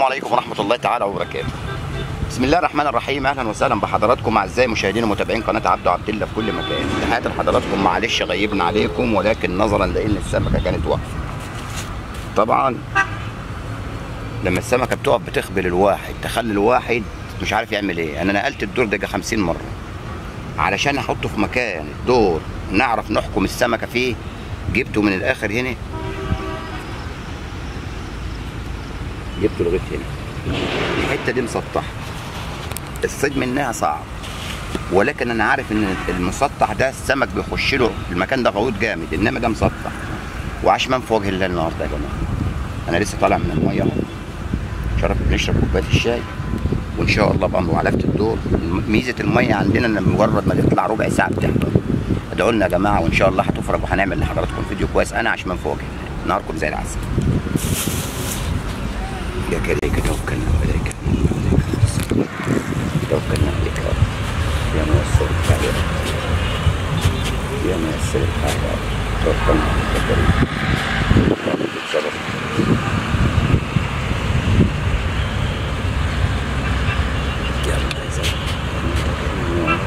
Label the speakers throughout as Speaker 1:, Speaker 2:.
Speaker 1: السلام عليكم ورحمة الله تعالى وبركاته. بسم الله الرحمن الرحيم اهلا وسهلا بحضراتكم اعزائي مشاهدين ومتابعين قناه عبده عبد الله في كل مكان تحياتي لحضراتكم معلش غيبنا عليكم ولكن نظرا لان السمكه كانت واقفه طبعا لما السمكه بتقف بتخبل الواحد تخلي الواحد مش عارف يعمل ايه انا نقلت الدور ده 50 مره علشان احطه في مكان الدور نعرف نحكم السمكه فيه جبته من الاخر هنا جبته لغايه هنا الحته دي مسطحه الصيد منها صعب ولكن انا عارف ان المسطح ده السمك بيخش له المكان ده غويط جامد انما ده مسطح وعشمان في وجه الله النهارده يا جماعه انا لسه طالع من الميه اهو شرب نشرب كوبايه الشاي وان شاء الله بقى وعلفت الدور ميزه الميه عندنا ان مجرد ما تطلع ربع ساعه بتحضر ادعوا لنا يا جماعه وان شاء الله هتفرج وهنعمل لحضراتكم فيديو كويس انا عشمان في وجه الله نهاركم زي العسل يا كريك توكلنا عليك توكلنا عليك يا رب يا ميسر الحال يا رب يا ميسر الحال يا رب توكلنا عليك يا كريم توكلنا بتصرف يا ميسر يا رب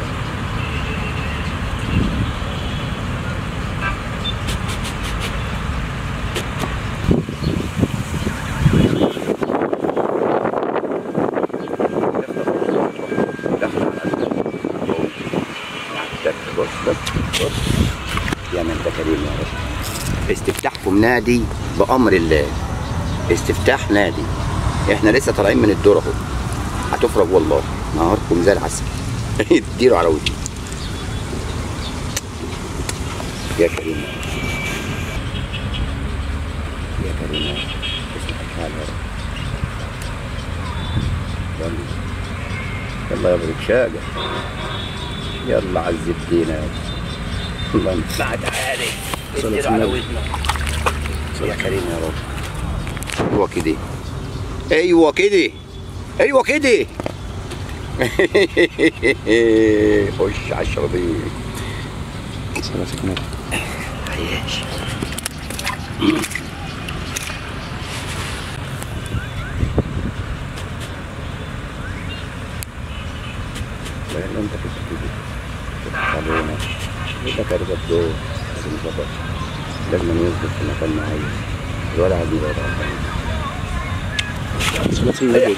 Speaker 1: بص بص بص يا من انت كريم يا رب استفتاحكم نادي بامر الله استفتاح نادي احنا لسه طالعين من الدور اهو هتفرج والله نهاركم زي العسل اديله على وجهي يا كريم يا كريم يا رب اسمك الحال يا رب يلا يلا يا ابو رشاقه يلا عز الدين يا رب الله ينفع تعالي اديله على ودنك يا كريم يا رب ايوه كده ايوه كده ايوه كده خش على الشربين عياش لان انت كنت كده تتخلونا يبقى كده الدور لازم يظبط لازم يظبط في مكان معين الولد عايز يبعد عن
Speaker 2: صلاة النبي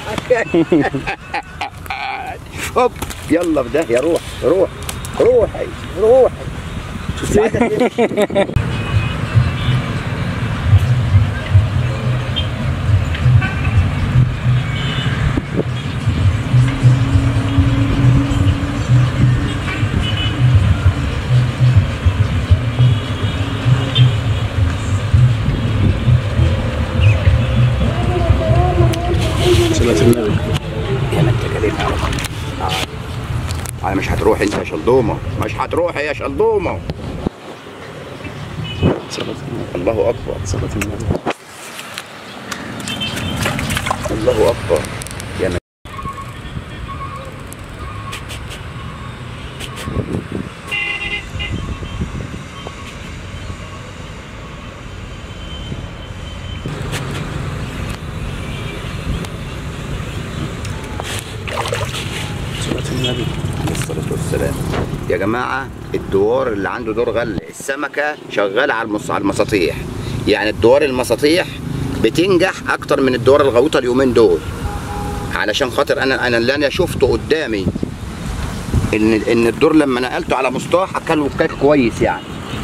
Speaker 1: هوب يلا في داهيه روح روح روحي روحي
Speaker 2: شفتي صلاة النبي
Speaker 1: يا ما انت كريم يا رب تعال. تعال مش هتروح انت يا شلدومه مش هتروح يا شلدومه
Speaker 2: صلاة النبي
Speaker 1: الله اكبر
Speaker 2: صلاة النبي
Speaker 1: الله اكبر يا من
Speaker 2: صلاة النبي
Speaker 1: عليه الصلاة والسلام يا جماعة الدوار اللي عنده دور غل السمكة شغالة على المص... على المساطيح يعني الدوار المساطيح بتنجح أكتر من الدوار الغويطة اليومين دول علشان خاطر أنا أنا اللي أنا شفته قدامي إن إن الدور لما نقلته على مسطح كان وكاك كويس يعني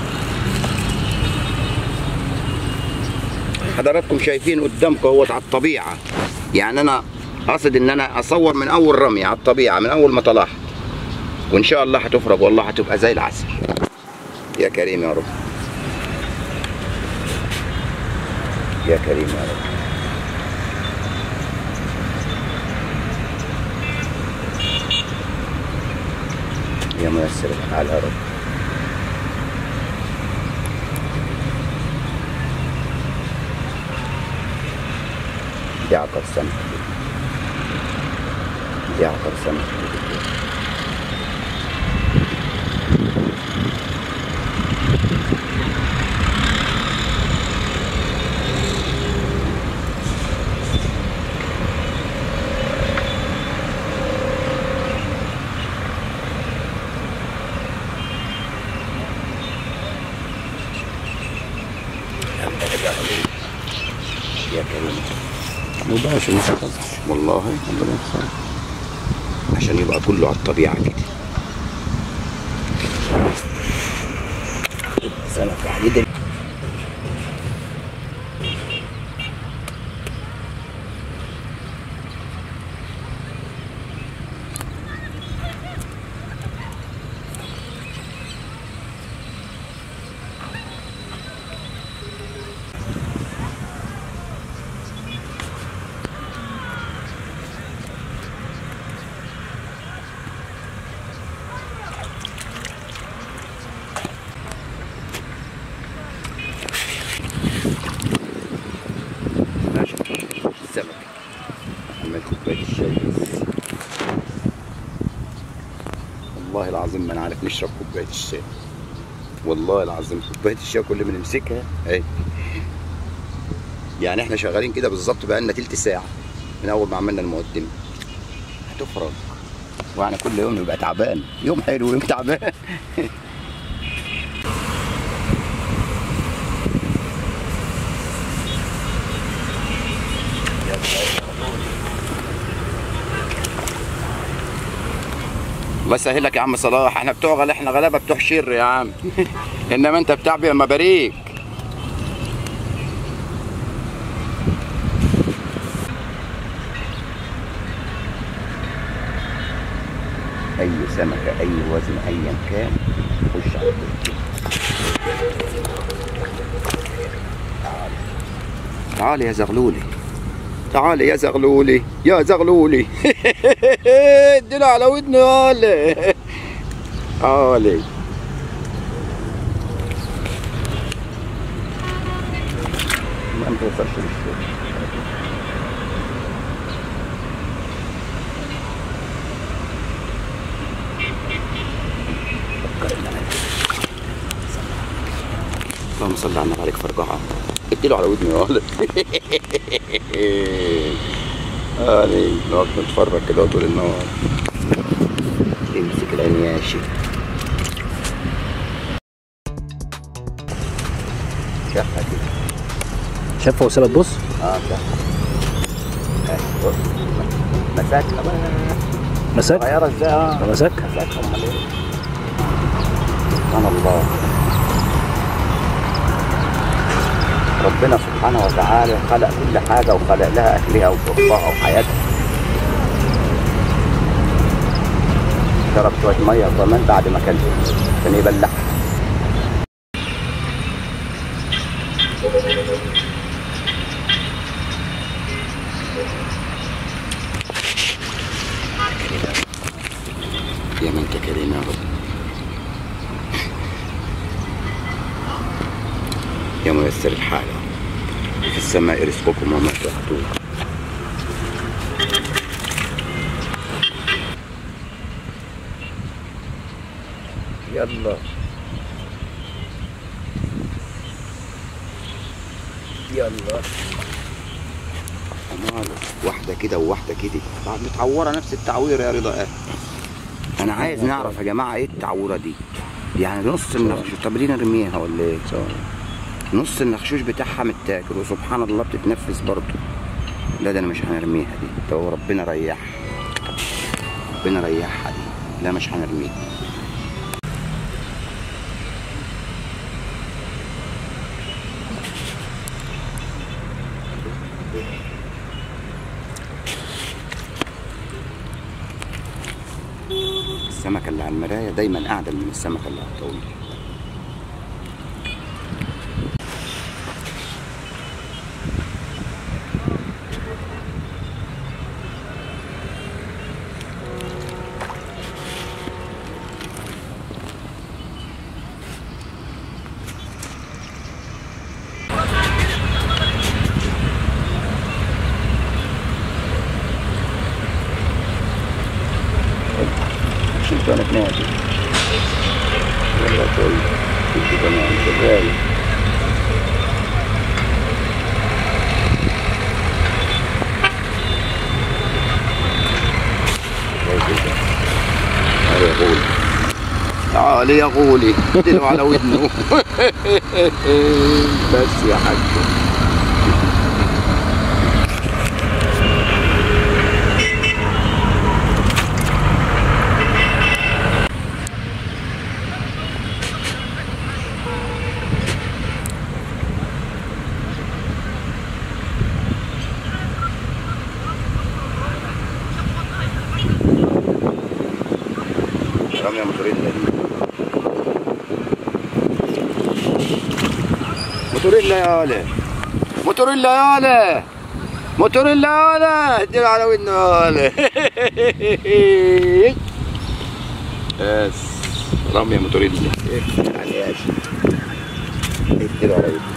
Speaker 1: حضراتكم شايفين قدامكم اهوت على الطبيعة يعني أنا قصد إن أنا أصور من أول رمية على الطبيعة من أول ما طلعت وان شاء الله هتفرج والله هتبقى زي العسل يا كريم يا رب يا كريم يا رب يا ميسر الحال يا رب دي عقر سمك دي عقر سمك
Speaker 2: عشان ما تحفظش
Speaker 1: والله
Speaker 2: ربنا يخسر
Speaker 1: عشان يبقى كله على الطبيعه كده سمك عديد ماشي السمك عمال كوبايه الشاي بس والله العظيم ما نعرف نشرب كوبايه الشاي والله العظيم كوبايه الشاي كل ما نمسكها اهي يعني احنا شغالين كده بالظبط بقى لنا تلت ساعه من اول ما عملنا المقدمه هتفرج وانا كل يوم يبقى تعبان يوم حلو ويوم تعبان الله يسهلك يا عم صلاح احنا بتوع غلا احنا غلابه بتوع شر يا عم انما انت بتاع بيا مباريك اي سمكه اي وزن ايا كان خش على البيت. تعال تعال يا زغلولي تعال يا زغلولي يا زغلولي اديله على ودنه يالا تعالي ما انت وصلش للشغل فكرنا عليك. اللهم صل على النبي عليك فرجعها اديله على ودنه يالا يعني نقعد نتفرج كده طول النهار يمسك الانياشي شافها كده
Speaker 2: شافه وسابها تبص
Speaker 1: اه شافها اهي بص مساكها بقى
Speaker 2: مساك
Speaker 1: صغيرة ازاي اه
Speaker 2: مساك
Speaker 1: مساكها امال ايه سبحان الله ربنا سبحانه وتعالى خلق كل حاجة وخلق لها أكلها وشربها وحياتها شرب شوية مية كمان بعد ما كان عشان يبلعها يا من انت كريم يا رب يا ميسر الحال في السماء رزقكم وما توعدون يلا يلا ماله واحدة كده وواحدة كده بعد متعورة نفس التعوير يا رضا قال أنا عايز نعرف يا جماعة إيه التعورة دي يعني نص النخشوش طب ليه نرميها ولا إيه؟ نص النخشوش بتاعها متاكل وسبحان الله بتتنفس برضه لا ده انا مش هنرميها دي ده ربنا ريحها ربنا ريحها دي لا مش هنرميها السمكة اللي على المراية دايما أعدل من السمكة اللي على الطاولة شلت انا نادي والله كويس شلت كمان شغال تعال يا غولي تعال يا غولي اديله على ودنه بس يا حاج رامية موتوريلا دي موتوريلا يا ولا موتوريلا يا ولا موتوريلا يا ولا اديله على ودنه يا ولا بس رامية موتوريلا عليهاش اديله على ودنه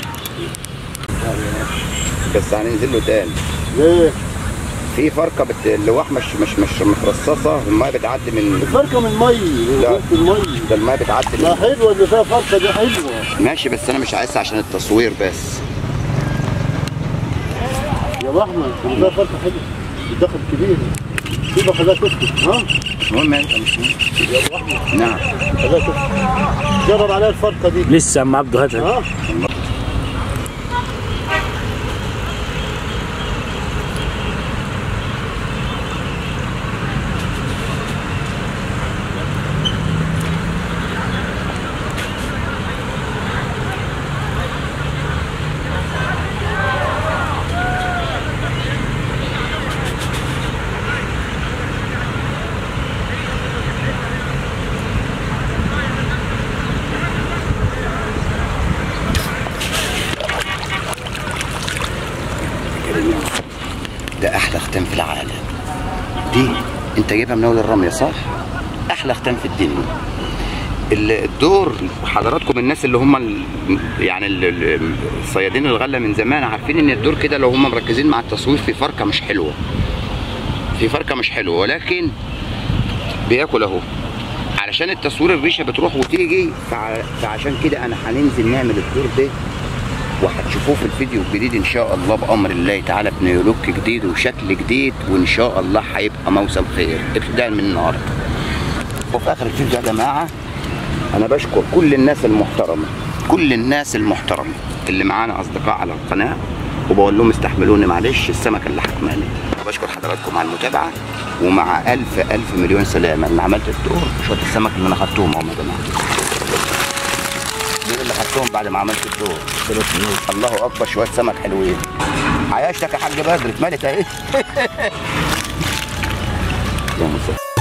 Speaker 1: بس هننزل له تاني
Speaker 3: ليه؟
Speaker 1: في فرقه بت... اللواح مش مش مش مترصصه المايه بتعدي من
Speaker 3: الفرقة من مي
Speaker 1: لا.
Speaker 3: من المي
Speaker 1: ده المايه بتعدي
Speaker 3: لا
Speaker 1: من...
Speaker 3: حلوة اللي فيها فرقة دي حلوة
Speaker 1: ماشي بس انا مش عايزها عشان التصوير بس
Speaker 3: يا ابو احمد اللي فيها فرقة حلوة الدخل كبير سيبها خليها تسكت ها؟
Speaker 1: مش مهم انت مش مهم
Speaker 3: يا ابو احمد
Speaker 1: نعم
Speaker 3: خليها تسكت جرب عليها الفرقة دي
Speaker 2: لسه يا عم عبده هاتها
Speaker 3: ها؟
Speaker 1: ده احلى ختام في العالم دي انت جايبها من اول الرميه صح احلى ختام في الدنيا ال- الدور حضراتكم الناس اللي هم ال- يعني ال- ال- الصيادين الغله من زمان عارفين ان الدور كده لو هم مركزين مع التصوير في فرقه مش حلوه في فرقه مش حلوه ولكن بياكل اهو علشان التصوير الريشه بتروح وتيجي فع- فعشان كده انا هننزل نعمل الدور ده وهتشوفوه في الفيديو الجديد ان شاء الله بامر الله تعالى بنيولوك جديد وشكل جديد وان شاء الله هيبقى موسم خير ابتداء من النهارده وفي اخر الفيديو يا جماعه انا بشكر كل الناس المحترمه كل الناس المحترمه اللي معانا اصدقاء على القناه وبقول لهم استحملوني معلش السمكه اللي حكماني بشكر حضراتكم على المتابعه ومع الف الف مليون سلامه انا عملت الدور شويه السمك اللي انا خدتهم اهم يا جماعه دول اللي خدتهم بعد ما عملت الدور الله اكبر شويه سمك حلوين عياشتك يا حاج بدر اتملت اهي اللهم صل